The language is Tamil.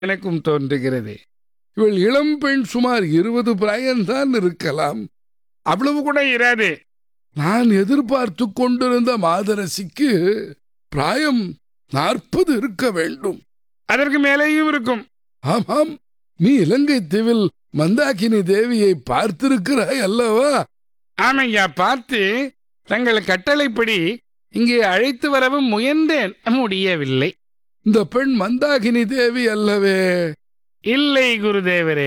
எனக்கும் தோன்றுகிறது இவள் இளம் பெண் சுமார் இருபது பிராயம்தான் இருக்கலாம் அவ்வளவு கூட இராது நான் எதிர்பார்த்து கொண்டிருந்த மாதரசிக்கு பிராயம் நாற்பது இருக்க வேண்டும் அதற்கு மேலேயும் இருக்கும் ஆமாம் நீ இலங்கை தீவில் மந்தாகினி தேவியை பார்த்திருக்கிறாய் அல்லவா ஆமையா பார்த்து தங்கள் கட்டளைப்படி இங்கே அழைத்து வரவும் முயன்றேன் முடியவில்லை இந்த பெண் மந்தாகினி தேவி அல்லவே இல்லை குருதேவரே